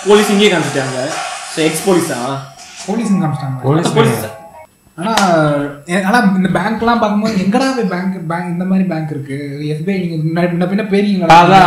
Police இங்கேயே காமிச்சிட்டாங்க so ex போலீஸா போலீஸ் காமிச்சிட்டாங்க போலீஸ் போலீஸ் ஆனா எ- ஆனா இந்த பேங்க்லாம் பார்க்கும்போது எங்கடா போய் பேங்க் பேங்க் இந்த மாதிரி பேங்க் இருக்கு எஸ்பிஐ நீங்க முன்ன முன்ன பின்ன பெரியீங்களா அதான்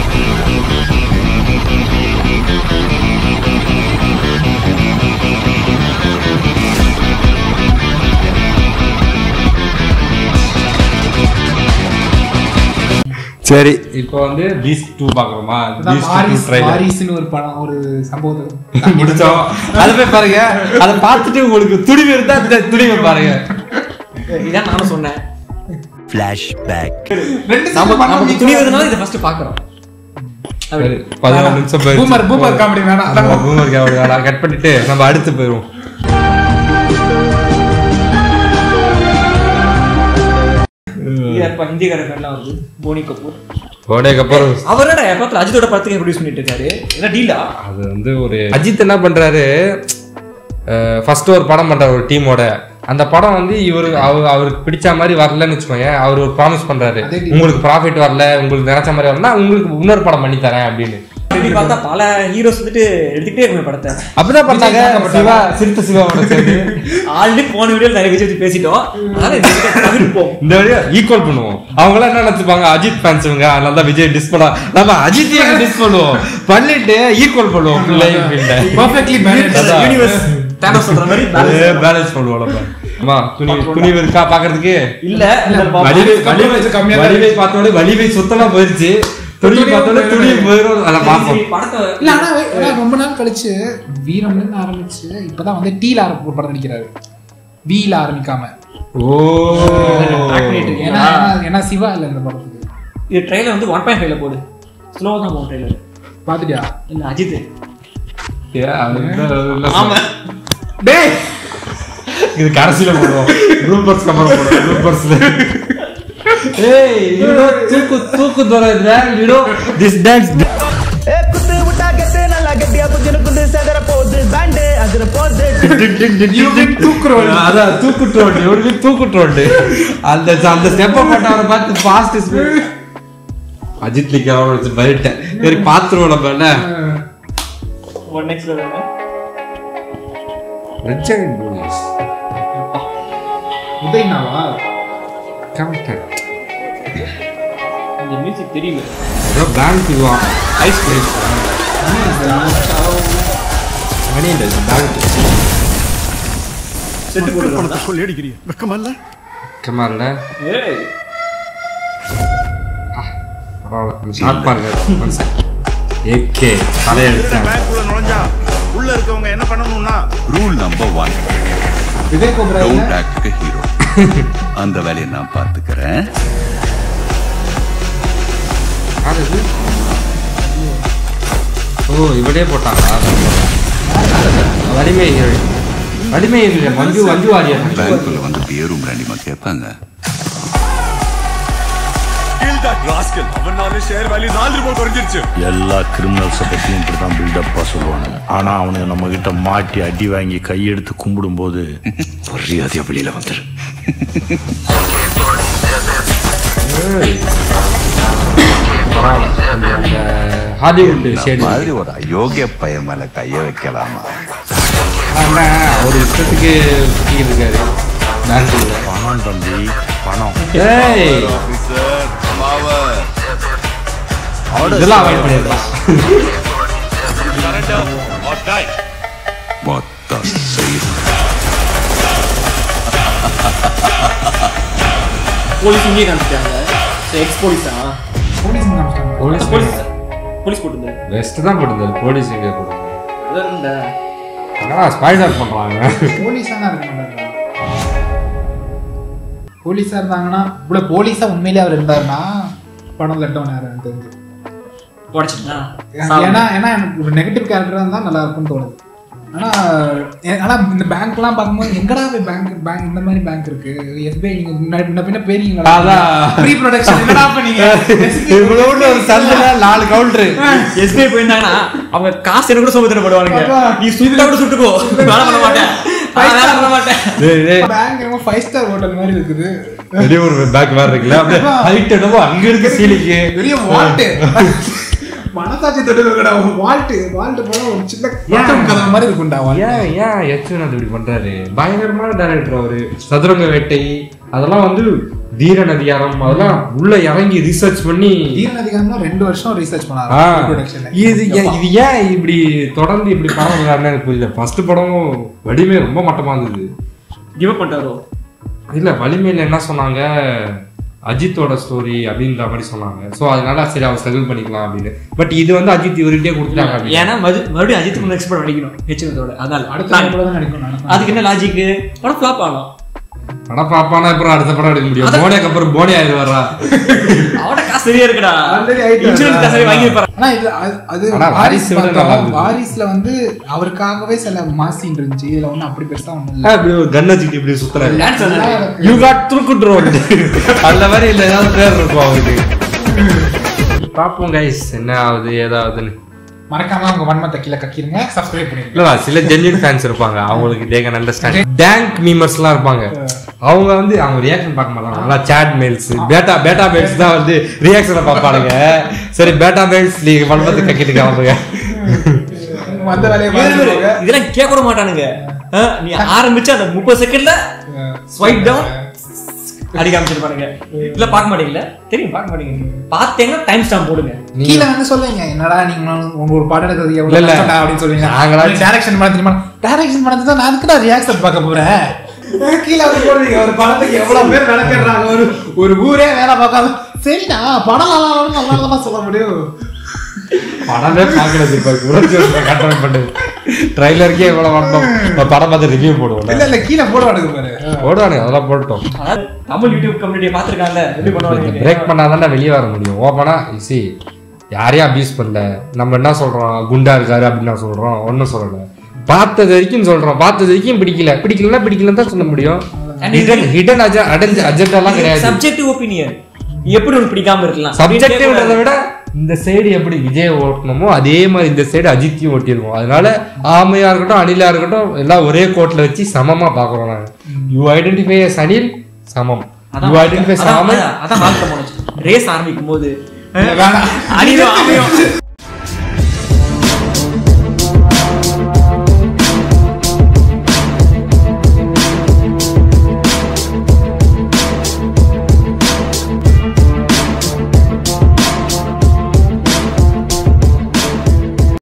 சரி இப்போ வந்து பீஸ்ட் டூ பாக்குறோமா அதான் பீஸ்ட் டூ வாரிஸ் ட்ரைலர் வாரிசுன்னு ஒரு படம் ஒரு சம்பவத்தை முடிச்சோம் அதை போய் பாருங்க அதை பார்த்துட்டு உங்களுக்கு துணிவு இருந்தா இந்த துணிவை பாருங்க இதான் நானும் சொன்னேன் ரெண்டு நம்ம படம் நமக்கு mix துணி ஆகுது. வருதுனால இதை ஃபர்ஸ்ட் பாக்குறோம் சரி, பதினொரு நிமிஷம் போயிடுச்சு. Boomer, boomer comedy வேணாம். ஆமா, boomer comedy வேணாம். கட் பண்ணிட்டு நம்ம அடுத்து போயிடுவோம் இப்ப ஹிந்திக்காரர் எல்லாம் வருது போனி கபூர் ஓடேக்கு அப்புறம் அவரோட பக்கத்துல அஜித்தோட படத்துக்கு ப்ரொடியூஸ் பண்ணிட்டு இருக்காரு என்ன டீலா அது வந்து ஒரு அஜித் என்ன பண்றாரு ஃபர்ஸ்ட் ஒரு படம் பண்றாரு ஒரு டீமோட அந்த படம் வந்து இவரு அவ- அவருக்கு பிடிச்ச மாதிரி வரலன்னு வச்சுக்கோங்க அவர் ஒரு ப்ராமிஸ் பண்றாரு அதே team. உங்களுக்கு ப்ராஃபிட் வரல உங்களுக்கு நினைச்ச மாதிரி வரலன்னா உங்களுக்கு இன்னொரு படம் பண்ணி தரேன் அப்படின்னு எப்படி பார்த்தா பல ஹீரோஸ் வந்துட்டு எடுத்துக்கிட்டே இருக்காங்க படத்தை அப்படிதான் பண்ணாங்க சிவா சிறுத்தை சிவாவோட சேர்ந்து ஆல்ரெடி போன வீடியோல நிறைய விஷயத்தை பேசிட்டோம் அதனால இந்த வீடியோ தவிர்ப்போம் இந்த வழியா ஈக்குவல் பண்ணுவோம் அவங்க எல்லாம் என்ன நினைச்சுப்பாங்க அஜித் ஃபேன்ஸ் இவங்க அதனால தான் விஜய் டிஸ் பண்ணா நம்ம அஜித் டிஸ் பண்ணுவோம் பண்ணிட்டு ஈக்குவல் பண்ணுவோம் பிள்ளை பிள்ளை Perfectly balanced. அதான். யூனிவர்ஸ் தேனோஸ் சொல்ற மாதிரி balance. பேலன்ஸ் பண்ணுவோம் நம்ம அம்மா துணி துணி இருக்கா பாக்குறதுக்கு இல்ல இல்ல பாப்பா. வலிவை கம்மி வலிவை வச்சு கம்மியா தான் வலிவை பார்த்தோட வலிவை சுத்தமா போயிருச்சு துணி பார்த்தோட துணி போயிடும் அதை பார்ப்போம் சரி, படத்தை இல்ல ஆனா ஆனா ரொம்ப நாள் கழிச்சு வீரம்ல இருந்து ஆரம்பிச்சு இப்பதான் வந்து டீல ஆரம்பி ஒரு படம் நடிக்கிறாரு வீல ஆரம்பிக்காம ஓ track பண்ணிட்டு இருக்கீங்க. ஏன்னா ஏன்னா சிவா இல்ல இந்த படத்துக்கு இது ட்ரைலர் வந்து ஒன் பாயிண்ட் ஃபைவ்ல போடு ஸ்லோவா தான் போகும் ட்ரைலர் பாத்துட்டியா இல்ல அஜித் ஏ, அது இல்ல, அது இல்ல. ஆமா டேய் இது கடைசியில போடுவோம் ரூபர்ஸ் கமர் போடுவோம் ரூபர்ஸ்ல ஏய் யூ நோ தூக்கு தூக்கு தோறதுல you know this dance a குத்து விட்டா கெட்டு நல்லா கெட்டியா குஞ்சுனு குந்து செதற போகுது பேண்டு அதிர போகுது தூக்குறோம் அதான் தூக்குட்டோண்டு இவருக்கு தூக்குட்டோண்டு அந்த அந்த ஸ்டெப்பை போட்டவரை பார்த்து ஃபாஸ்ட் ஸ்பீட் அஜித் லிக்கா வச்சு பயட்டேன் சரி பாத்துருவோம் நம்ம என்ன one next level red giant police உதய்னாவா கரெக்ட் இந்த மியூசிக் தெரியல பேங்க் இதுவான் ஐஸ் கிரீம் மணி இல்லை பேங்க் செட்டு போட்டு கொள்ளையடிக்கிறீ வெக்கமல்ல கமால்ல ஏய் பரவாயில்ல ஷார்ட் பாருங்க மனுஷன் ஏகே தலையெடுத்தேன் பேங்க்குள்ள நுழைஞ்சா உள்ள இருக்கவங்க என்ன பண்ணணும்னா rule number one Vivek Oberoi don't act hero அந்த வேலையை நான் பார்த்துக்கிறேன் யார் இது ஓ இவளே போட்டாங்களா வலிமை ஹீரோயின் வலிமை இல்லை மஞ்சு மஞ்சு வாரியர் பேங்க்குள்ள வந்து பியர் ரூம் ரெண்டிமா கேட்பாங்க எல்லா கிரிமினல்ஸை பற்றியும் இப்படி தான் பில்டப்பாக சொல்லுவாங்க ஆனால் அவனுக்கு நம்ம கிட்ட மாட்டி அடி வாங்கி கையெடுத்து கும்பிடும்போது மரியாதையா வெளியில வந்துரு ஹாலிவுட் இந்த ஷேடு மாதிரி ஒரு அயோக்கிய பையன் மேல கைய வைக்கலாமா அவர் இஷ்டத்துக்கு சுத்திக்கிட்டு இருக்காரு பேங்க்குள்ள பணம் தம்பி பணம் ஏய் இதெல்லாம் அவாய்ட் பண்ணிடலாம் மொத்த செய்து போலீஸ் இங்கேயே காமிச்சிட்டாங்க எக்ஸ் போலீஸா போலீஸ் காமிச்சிட்டாங்க போலீஸ் போலீஸ் போலீஸ் போட்டுருந்தாரு வெஸ்ட் தான் போட்டுருந்தாரு போலீஸ் எங்க போட்டுருந்தாரு அதான் இந்த என்னடா ஸ்பாய்லர் பண்றாங்க போலீஸா தான் இருக்க மாட்டாங்க போலீஸா இருந்தாங்கன்னா இவ்வளவு போலீஸா உண்மையிலே அவர் இருந்தாருன்னா படம் லட்டவன் யாரும் எனக்கு தெரிஞ்சு உடச்சிட்டா ஏன்னா ஏன்னா எனக்கு ஒரு நெகட்டிவ் கேரக்டரா இருந்தா நல்லா இருக்கும்னு தோணுது ஆனா ஏ- ஆனா இந்த பேங்க்லாம் பார்க்கும்போது எங்கடா போய் பேங்க் பேங்க் இந்த மாதிரி பேங்க் இருக்கு எஸ்பிஐ நீங்க முன்ன முன்ன பின்ன பெரியீங்களா அதான். ப்ரீ ப்ரொடக்ஷன் என்னடா பண்ணீங்க இவ்வளவு ஒரு சந்தில நாலு கவுண்டர் எஸ்பிஐ போயிருந்தாங்கன்னா அவங்க காசு என்ன கூட சோபத்தின போடுவானுங்க அதான். நீ சுத்தா கூட சுட்டுக்கோ வேலை பண்ண மாட்டேன் நான் வேலை பண்ண மாட்டேன் பேங்க் என்னமோ ஃபைவ் ஸ்டார் ஹோட்டல் மாதிரி இருக்குது வெளிய ஒரு பேக் மாதிரி இருக்குல்ல அப்படியே ஹைட் என்னமோ அங்க இருக்கு சீலிக்கு பெரிய வாட்டு மனசாட்சி தொட்டு வால்ட் வால்ட் போல ஒரு சின்ன பாத்ரூம் கதை மாதிரி இருக்கும்டா வால்ட் ஏன் ஏன் யச்சுவன் இப்படி பண்றாரு பயங்கரமான டைரக்டர் அவரு சதுரங்க வேட்டை அதெல்லாம் வந்து தீரன் அதிகாரம் அதெல்லாம் உள்ள இறங்கி ரிசர்ச் பண்ணி தீரன் அதிகாரம்னா ரெண்டு வருஷம் ரிசர்ச் ஆ, பண்ணாரு ப்ரொடக்ஷன்ல இது ஏன் இது ஏன் இப்படி தொடர்ந்து இப்படி படம் வர்றாருன்னு எனக்கு புரியல ஃபர்ஸ்ட் படம் வலிமை ரொம்ப மட்டமா இருந்தது கிவ் அப் பண்ணிட்டாரோ இல்ல வலிமையில என்ன சொன்னாங்க அஜித்தோட ஸ்டோரி அப்படின்ற மாதிரி சொன்னாங்க சோ அதனால சரி அவர் ஸ்ட்ரகிள் பண்ணிக்கலாம் அப்படின்னு பட் இது வந்து அஜித் இவர்கிட்டயே கொடுத்துட்டாங்க அப்படின்னு. ஏன்னா மறு- மறுபடியும் அஜித் குமார் எக்ஸ்பர்ட் நடிக்கணும் ஹெச்எனத்தோட அதனால அடுத்த கூட தான் நடிக்கும் நினைக்கிறேன் அதுக்கு என்ன லாஜிக் படம் ஃபிளாப் ஆகும் ஆனா பாப்பானா அப்புறம் அடுத்த படம் எடுக்க முடியும் போனியாக்கு அப்புறம் போனி ஆயிடுவாரா அவட காசு சரியா இருக்குடா Already ஆயிட்டாரு. இன்சூரன்ஸ் காசு வாங்கி ஆனா இது அது- அது ஆனா வாரிஸ் வாரிசு விட நல்லா பார்த்தோம். இருந்தது. வாரிஸ்ல வந்து அவருக்காகவே சில மாசின் இருந்துச்சு இதுல ஒண்ணு அப்படி பெருசா ஒண்ணும் இல்ல இப்படி ஒரு கன் வச்சுக்கிட்டு இப்படி சுத்துறாரு டான்ஸ் நல்லா ஆடுறாரு. இருக்கு. யூ காட் த்ரூக்குட்ரோல் அந்த மாதிரி இல்ல ஏதாவது பேர் இருக்கும் அவருக்கு பாப்போம் கைஸ் என்ன ஆகுது ஏதாவதுன்னு மறக்காம உங்க வன்மத்தை கீழே கக்கிருங்க சப்ஸ்கிரைப் பண்ணிருங்க இல்ல சில ஜென்யூன் ஃபேன்ஸ் இருப்பாங்க அவங்களுக்கு தே கேன் அண்டர்ஸ்டாண்ட் டேங்க் மீமர்ஸ்லாம் இருப்பாங்க அவங்க வந்து அவங்க ரியாக்ஷன் பார்க்க மாட்டாங்க நல்லா sad males beta beta males தான் வந்து ரியாக்ஷனை பார்ப்பானுங்க சரி பேட்டா மெயில்ஸ் நீங்க வன்மத்தை கக்கிட்டு கிளம்புங்க வந்த வேலையை இவரு இவரு, பாருங்க இதெல்லாம் கேட்க கூட மாட்டானுங்க ஆ, நீ ஆரம்பிச்சு அந்த முப்பது செகண்ட்ல ஸ்வைப் டவுன் அடிக்க ஆரம்பிச்சிருப்பானுங்க இல்ல பார்க்க மாட்டீங்களா தெரியும் பார்க்க மாட்டீங்க பார்த்தீங்கன்னா டைம் ஸ்டாம்ப் போடுங்க கீழே வந்து சொல்லுங்க என்னடா நீங்க உங்க ஒரு படம் எடுக்கிறது இல்ல, எவ்வளவு இல்ல. கஷ்டம்டா அப்படின்னு சொல்லுவீங்க நாங்களா- டைரக்ஷன் பண்ண தெரியுமா டைரக்ஷன் பண்ணது தான் நான் அதுக்கு தான் ரியாக்ஷன் பார்க்க போறேன் கீழே வந்து போடுவீங்க ஒரு படத்துக்கு எவ்வளவு பேர் நடக்கிறாங்க ஒரு ஒரு ஊரே வேலை பார்க்காம சரிடா படம் நல்லா இல்லைன்னு நல்லா தான் சொல்ல முடியும் படமே பார்க்கறது இப்ப உணர்ச்சி கண்ட்ரோல் பண்ணு ட்ரைலருக்கே இவ்வளவு வரணும் இப்ப படம் பார்த்து ரிவ்யூ போடுவோம் இல்ல இல்ல கீழே போடுவானுங்க பாரு போடுவானுங்க அதெல்லாம் போட்டோம் அதாவது தமிழ் யூடியூப் கம்யூனிட்டியை பார்த்துருக்காங்க எப்படி பண்ணுவாங்க பிரேக் பண்ணாதான் வெளியே வர முடியும் ஓப்பனா சி யாரையும் அபியூஸ் பண்ணல நம்ம என்ன சொல்றோம் குண்டா இருக்காரு அப்படின்னு நான் சொல்றோம் ஒன்றும் சொல்லல பார்த்தது வரைக்கும் சொல்றோம் பார்த்தது வரைக்கும் பிடிக்கல பிடிக்கலன்னா பிடிக்கலன்னு தான் சொல்ல முடியும் ஹிடன் ஹிடன் அடைஞ்ச அஜெண்டாலாம் கிடையாது சப்ஜெக்டிவ் ஒப்பீனியன் எப்படி உனக்கு பிடிக்காம இருக்கலாம் சப்ஜெக்டிவ்ன்றதை விட இந்த சைடு எப்படி விஜய் ஓட்டணுமோ அதே மாதிரி இந்த சைடு அஜித்தையும் ஓட்டியிருக்கோம் அதனால ஆமையா இருக்கட்டும் அனிலா இருக்கட்டும் எல்லாம் ஒரே கோட்ல வச்சு சமமா பாக்குறோம் நாங்க யூ ஐடென்டிஃபை as அனில் சமம் யூ ஐடென்டிஃபை அதான் ஆமை அதான் மாற்றம் ரேஸ் ஆரம்பிக்கும் போது வேணாம் அடியும் ஆமையும்